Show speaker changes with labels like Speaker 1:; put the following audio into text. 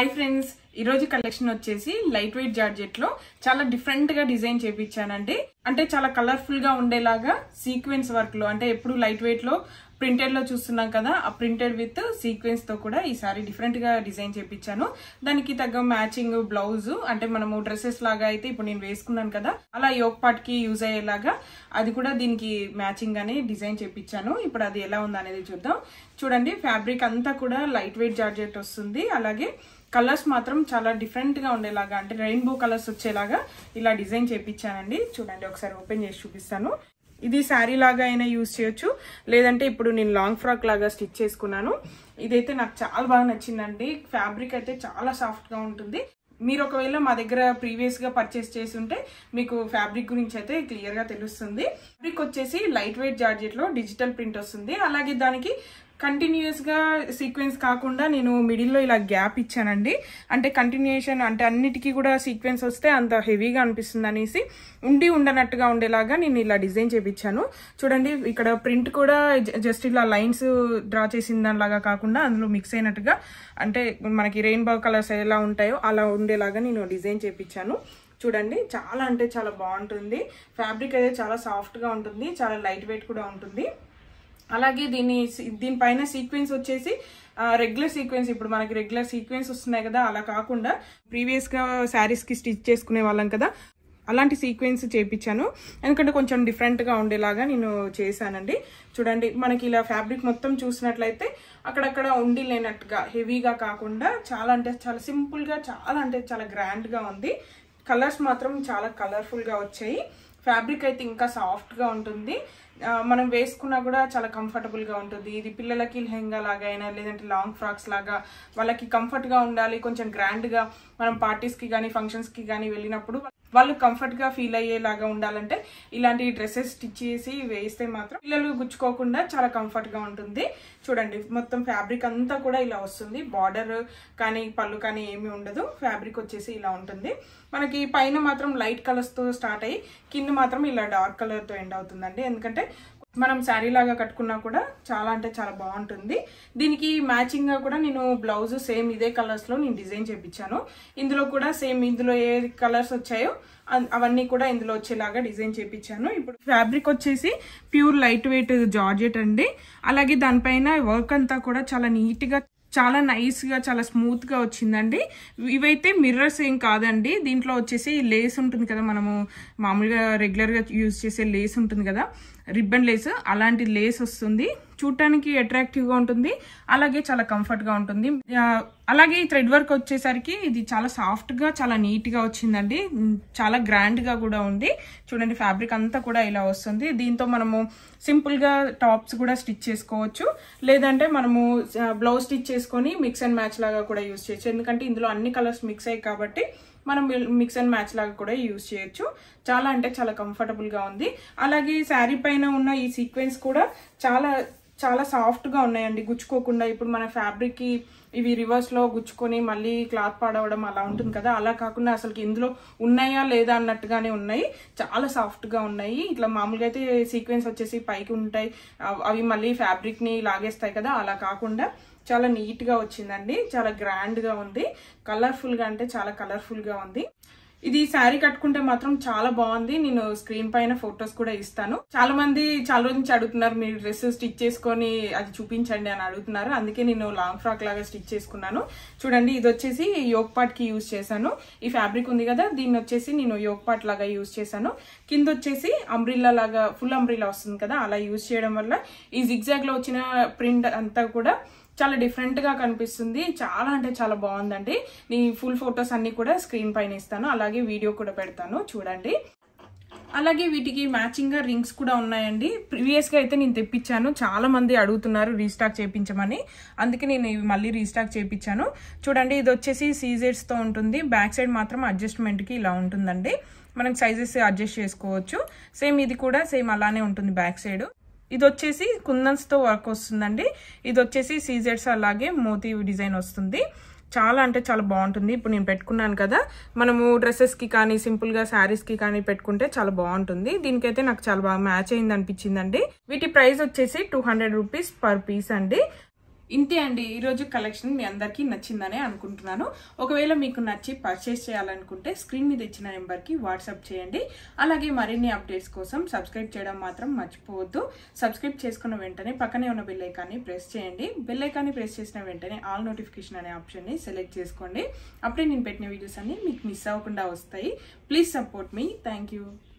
Speaker 1: hi friends ఈరోజు collection వచ్చేసి light weight georgette లో చాలా డిఫరెంట్ గా డిజైన్ చేపించానండి అంటే చాలా కలర్ఫుల్ గా ఉండేలాగా సీక్వెన్స్ వర్క్ లో అంటే ఎప్పుడు లైట్ వెయిట్ లో ప్రింటెడ్ లో చూస్తున్నాం కదా ఆ ప్రింటెడ్ విత్ సీక్వెన్స్ తో కూడా ఈసారి డిఫరెంట్ గా డిజైన్ చేపించాను దానికి తగ్గ మ్యాచింగ్ బ్లౌజ్ అంటే మనము డ్రెస్సెస్ లాగా అయితే ఇప్పుడు నేను వేసుకున్నాను కదా అలా యోగ్ పార్ట్ కి యూజ్ అయ్యేలాగా అది కూడా దీనికి మ్యాచింగ్ అని డిజైన్ చేపించాను ఇప్పుడు అది ఎలా ఉంది అనేది చూద్దాం చూడండి ఫ్యాబ్రిక్ అంతా కూడా లైట్ వెయిట్ జార్జెట్ వస్తుంది అలాగే కలర్స్ మాత్రం చాలా డిఫరెంట్ గా ఉండేలాగా అంటే రెయిన్బో కలర్స్ వచ్చేలాగా ఇలా డిజైన్ చేపించానండి చూడండి ఒకసారి ఓపెన్ చేసి చూపిస్తాను ఇది శారీ లాగా అయినా యూజ్ చేయొచ్చు లేదంటే ఇప్పుడు నేను లాంగ్ ఫ్రాక్ లాగా స్టిచ్ చేసుకున్నాను ఇదైతే నాకు చాలా బాగా నచ్చిందండి ఫ్యాబ్రిక్ అయితే చాలా సాఫ్ట్ గా ఉంటుంది మీరు ఒకవేళ మా దగ్గర ప్రీవియస్ గా పర్చేస్ చేసి ఉంటే మీకు ఫ్యాబ్రిక్ గురించి అయితే క్లియర్ గా తెలుస్తుంది ఫ్యాబ్రిక్ వచ్చేసి లైట్ వెయిట్ జార్జెట్ లో డిజిటల్ ప్రింట్ వస్తుంది అలాగే దానికి కంటిన్యూస్ గా సీక్వెన్స్ కాకుండా నేను మిడిల్లో ఇలా గ్యాప్ ఇచ్చానండి అంటే కంటిన్యూషన్ అంటే అన్నిటికీ కూడా సీక్వెన్స్ వస్తే అంత హెవీగా అనిపిస్తుంది అనేసి ఉండి ఉండనట్టుగా ఉండేలాగా నేను ఇలా డిజైన్ చేపించాను చూడండి ఇక్కడ ప్రింట్ కూడా జస్ట్ ఇలా లైన్స్ డ్రా చేసిన దానిలాగా కాకుండా అందులో మిక్స్ అయినట్టుగా అంటే మనకి రెయిన్బో కలర్స్ ఎలా ఉంటాయో అలా ఉండేలాగా నేను డిజైన్ చేపించాను చూడండి చాలా అంటే చాలా బాగుంటుంది ఫ్యాబ్రిక్ అయితే చాలా సాఫ్ట్గా ఉంటుంది చాలా లైట్ వెయిట్ కూడా ఉంటుంది అలాగే దీని దీనిపైన సీక్వెన్స్ వచ్చేసి రెగ్యులర్ సీక్వెన్స్ ఇప్పుడు మనకి రెగ్యులర్ సీక్వెన్స్ వస్తున్నాయి కదా అలా కాకుండా ప్రీవియస్గా శారీస్కి స్టిచ్ చేసుకునే వాళ్ళం కదా అలాంటి సీక్వెన్స్ చేపించాను ఎందుకంటే కొంచెం డిఫరెంట్గా ఉండేలాగా నేను చేశానండి చూడండి మనకి ఇలా ఫ్యాబ్రిక్ మొత్తం చూసినట్లయితే అక్కడక్కడ ఉండి లేనట్టుగా హెవీగా కాకుండా చాలా అంటే చాలా సింపుల్గా చాలా అంటే చాలా గ్రాండ్గా ఉంది కలర్స్ మాత్రం చాలా కలర్ఫుల్గా వచ్చాయి ఫ్యాబ్రిక్ అయితే ఇంకా సాఫ్ట్గా ఉంటుంది మనం వేసుకున్నా కూడా చాలా కంఫర్టబుల్గా ఉంటుంది ఇది పిల్లలకి లెహంగా లాగా అయినా లేదంటే లాంగ్ ఫ్రాక్స్ లాగా వాళ్ళకి కంఫర్ట్గా ఉండాలి కొంచెం గ్రాండ్గా మనం పార్టీస్కి కానీ ఫంక్షన్స్కి కానీ వెళ్ళినప్పుడు వాళ్ళు కంఫర్ట్గా ఫీల్ అయ్యేలాగా ఉండాలంటే ఇలాంటి డ్రెస్సెస్ స్టిచ్ చేసి వేస్తే మాత్రం పిల్లలు గుచ్చుకోకుండా చాలా కంఫర్ట్గా ఉంటుంది చూడండి మొత్తం ఫ్యాబ్రిక్ అంతా కూడా ఇలా వస్తుంది బార్డర్ కానీ పళ్ళు కానీ ఏమీ ఉండదు ఫ్యాబ్రిక్ వచ్చేసి ఇలా ఉంటుంది మనకి పైన మాత్రం లైట్ కలర్స్తో స్టార్ట్ అయ్యి కింద మాత్రం ఇలా డార్క్ కలర్తో ఎండ్ అవుతుందండి ఎందుకంటే మనం శారీ లాగా కట్టుకున్నా కూడా చాలా అంటే చాలా బాగుంటుంది దీనికి మ్యాచింగ్ గా కూడా నేను బ్లౌజ్ సేమ్ ఇదే కలర్స్ లో నేను డిజైన్ చేపించాను ఇందులో కూడా సేమ్ ఇందులో ఏ కలర్స్ వచ్చాయో అవన్నీ కూడా ఇందులో వచ్చేలాగా డిజైన్ చేపించాను ఇప్పుడు ఫ్యాబ్రిక్ వచ్చేసి ప్యూర్ లైట్ వెయిట్ జార్జెట్ అండి అలాగే దానిపైన వర్క్ అంతా కూడా చాలా నీట్ గా చాలా నైస్గా చాలా స్మూత్గా వచ్చిందండి ఇవైతే మిర్రర్స్ ఏం కాదండి దీంట్లో వచ్చేసి లేస్ ఉంటుంది కదా మనము మామూలుగా రెగ్యులర్గా యూజ్ చేసే లేస్ ఉంటుంది కదా రిబ్బన్ లేస్ అలాంటి లేస్ వస్తుంది చూడటానికి అట్రాక్టివ్గా ఉంటుంది అలాగే చాలా కంఫర్ట్గా ఉంటుంది అలాగే ఈ థ్రెడ్ వర్క్ వచ్చేసరికి ఇది చాలా సాఫ్ట్గా చాలా నీట్గా వచ్చిందండి చాలా గ్రాండ్గా కూడా ఉంది చూడండి ఫ్యాబ్రిక్ అంతా కూడా ఇలా వస్తుంది దీంతో మనము సింపుల్గా టాప్స్ కూడా స్టిచ్ చేసుకోవచ్చు లేదంటే మనము బ్లౌజ్ స్టిచ్ చేసుకొని మిక్స్ అండ్ మ్యాచ్ లాగా కూడా యూజ్ చేయొచ్చు ఎందుకంటే ఇందులో అన్ని కలర్స్ మిక్స్ అయ్యాయి కాబట్టి మనం మిక్స్ అండ్ మ్యాచ్ లాగా కూడా యూజ్ చేయొచ్చు చాలా అంటే చాలా కంఫర్టబుల్గా ఉంది అలాగే శారీ పైన ఉన్న ఈ సీక్వెన్స్ కూడా చాలా చాలా సాఫ్ట్గా ఉన్నాయండి గుచ్చుకోకుండా ఇప్పుడు మన ఫ్యాబ్రిక్కి ఇవి రివర్స్లో గుచ్చుకొని మళ్ళీ క్లాత్ పాడవడం అలా ఉంటుంది కదా అలా కాకుండా అసలు ఇందులో ఉన్నాయా లేదా అన్నట్టుగానే ఉన్నాయి చాలా సాఫ్ట్గా ఉన్నాయి ఇట్లా మామూలుగా అయితే సీక్వెన్స్ వచ్చేసి పైకి ఉంటాయి అవి మళ్ళీ ఫ్యాబ్రిక్ని లాగేస్తాయి కదా అలా కాకుండా చాలా నీట్గా వచ్చిందండి చాలా గ్రాండ్గా ఉంది కలర్ఫుల్గా అంటే చాలా కలర్ఫుల్గా ఉంది ఇది శారీ కట్టుకుంటే మాత్రం చాలా బాగుంది నేను స్క్రీన్ పైన ఫొటోస్ కూడా ఇస్తాను చాలా మంది చాలా రోజు నుంచి అడుగుతున్నారు మీరు డ్రెస్ స్టిచ్ చేసుకొని అది చూపించండి అని అడుగుతున్నారు అందుకే నేను లాంగ్ ఫ్రాక్ లాగా స్టిచ్ చేసుకున్నాను చూడండి ఇది వచ్చేసి యోగ్ పాట్ కి యూజ్ చేశాను ఈ ఫ్యాబ్రిక్ ఉంది కదా దీన్ని వచ్చేసి నేను యోగ్ పాట్ లాగా యూజ్ చేశాను కింద వచ్చేసి అంబ్రిల్లా లాగా ఫుల్ అంబ్రిల్లా వస్తుంది కదా అలా యూజ్ చేయడం వల్ల ఈ జిగ్జాగ్ లో వచ్చిన ప్రింట్ అంతా కూడా చాలా డిఫరెంట్గా కనిపిస్తుంది చాలా అంటే చాలా బాగుందండి నీ ఫుల్ ఫొటోస్ అన్ని కూడా స్క్రీన్ పైన ఇస్తాను అలాగే వీడియో కూడా పెడతాను చూడండి అలాగే వీటికి మ్యాచింగ్గా రింగ్స్ కూడా ఉన్నాయండి ప్రీవియస్గా అయితే నేను తెప్పించాను చాలా మంది అడుగుతున్నారు రీస్టాక్ చేయించమని అందుకే నేను ఇవి మళ్ళీ రీస్టాక్ చేయించాను చూడండి ఇది వచ్చేసి సీజెడ్స్తో ఉంటుంది బ్యాక్ సైడ్ మాత్రం అడ్జస్ట్మెంట్కి ఇలా ఉంటుందండి మనం సైజెస్ అడ్జస్ట్ చేసుకోవచ్చు సేమ్ ఇది కూడా సేమ్ అలానే ఉంటుంది బ్యాక్ సైడ్ ఇది వచ్చేసి కుందన్స్తో వర్క్ వస్తుందండి ఇది వచ్చేసి సీజెడ్స్ అలాగే మోతీ డిజైన్ వస్తుంది చాలా అంటే చాలా బాగుంటుంది ఇప్పుడు నేను పెట్టుకున్నాను కదా మనము డ్రెస్సెస్కి కానీ సింపుల్గా శారీస్కి కానీ పెట్టుకుంటే చాలా బాగుంటుంది దీనికైతే నాకు చాలా బాగా మ్యాచ్ అయింది అనిపించిందండి వీటి ప్రైస్ వచ్చేసి two hundred rupees per piece అండి ఇంతే అండి ఈరోజు కలెక్షన్ మీ అందరికీ నచ్చిందనే అనుకుంటున్నాను ఒకవేళ మీకు నచ్చి పర్చేస్ చేయాలనుకుంటే స్క్రీన్ మీద ఇచ్చిన నెంబర్కి వాట్సాప్ చేయండి అలాగే మరిన్ని అప్డేట్స్ కోసం సబ్స్క్రైబ్ చేయడం మాత్రం మర్చిపోవద్దు సబ్స్క్రైబ్ చేసుకున్న వెంటనే పక్కనే ఉన్న బెల్ ఐకాన్ని ప్రెస్ చేయండి బెల్ ఐకాన్ని ప్రెస్ చేసిన వెంటనే ఆల్ నోటిఫికేషన్ అనే ఆప్షన్ని సెలెక్ట్ చేసుకోండి అప్పుడే నేను పెట్టిన వీడియోస్ అన్ని మీకు మిస్ అవ్వకుండా వస్తాయి ప్లీజ్ సపోర్ట్ మీ థ్యాంక్ యూ